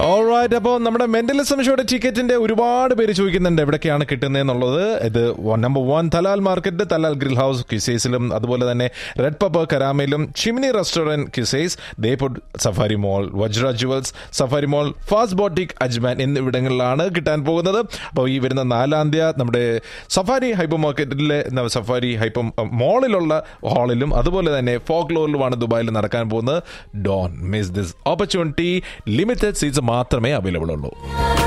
alright അപ്പോൾ നമ്മുടെ mentalism ഷോയുടെ ടിക്കറ്റിന്റെ ഒരുപാട് പേര് ചോദിക്കുന്നുണ്ട് എവിടേക്കാണ് കിട്ടുന്നതെന്നുള്ളത് ഇത് number one Talal market Talal grill house ക്യുസേസിലും അതുപോലെ തന്നെ റെഡ് പപ്പർ കരാമയിലും ചിമിനി റെസ്റ്റോറന്റ് ക്യുസേസ് ദേപുഡ് Safari mall Vajra jewels Safari mall fast boutique Ajman എന്നിവിടങ്ങളിലാണ് കിട്ടാൻ പോകുന്നത് അപ്പോൾ ഈ വരുന്ന നാലാം തീയതി നമ്മുടെ സഫാരി ഹൈപ്പർ മാർക്കറ്റിലെ ന- സഫാരി ഹൈപ്പർ മോളിലുള്ള ഹാളിലും അതുപോലെ തന്നെ ഫോക്ലോറിലുമാണ് ദുബായിൽ നടക്കാൻ പോകുന്നത് don't miss this opportunity limited seats മാത്രമേ അവൈലബിൾ ഉള്ളൂ